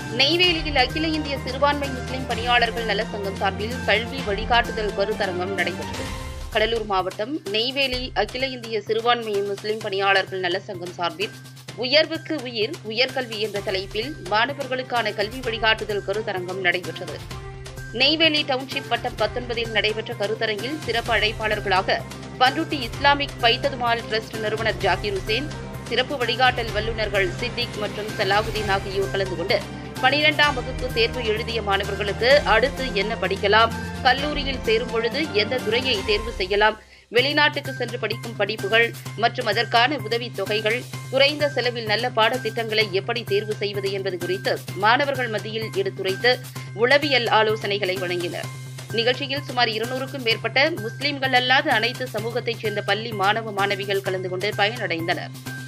நெய்வேலியில் அகில இந்திய சிறுபான்மை முஸ்லிம் பணியாளர்கள் நல சங்கம் சார்பில் கல்வி வழிகாட்டுதல் கருத்தரங்கம் நடைபெற்றது கடலூர் மாவட்டம் நெய்வேலி அகில இந்திய சிறுபான்மை முஸ்லிம் பணியாளர்கள் நல சங்கம் சார்பில் உயர்வுக்கு உயிர் உயர்கல்வி என்ற தலைப்பில் மாணவர்களுக்கான கல்வி வழிகாட்டுதல் கருத்தரங்கம் நடைபெற்றது நெய்வேலி டவுன்ஷிப் வட்டம் பத்தொன்பதில் நடைபெற்ற கருத்தரங்கில் சிறப்பு அழைப்பாளர்களாக பண்ருட்டி இஸ்லாமிக் பைத்ததுமால் ட்ரஸ்ட் நிறுவனர் ஜாகிர் ஹுசேன் சிறப்பு வழிகாட்டல் வல்லுநர்கள் சித்திக் மற்றும் சலாவுதீன் ஆகியோர் கலந்து கொண்டு பனிரெண்டாம் வகுப்பு தேர்வு எழுதிய மாணவர்களுக்கு அடுத்து என்ன படிக்கலாம் கல்லூரியில் சேரும் பொழுது எந்த துறையை தேர்வு செய்யலாம் வெளிநாட்டுக்கு சென்று படிக்கும் படிப்புகள் மற்றும் அதற்கான உதவித் தொகைகள் குறைந்த செலவில் நல்ல பாடத்திட்டங்களை எப்படி தேர்வு செய்வது என்பது குறித்து மாணவர்கள் மத்தியில் எடுத்துரைத்து உளவியல் ஆலோசனைகளை வழங்கினர் நிகழ்ச்சியில் சுமார் இருநூறுக்கும் மேற்பட்ட முஸ்லிம்கள் அல்லாத அனைத்து சமூகத்தைச் சேர்ந்த பள்ளி மாணவ மாணவிகள் கலந்து கொண்டு பயனடைந்தனர்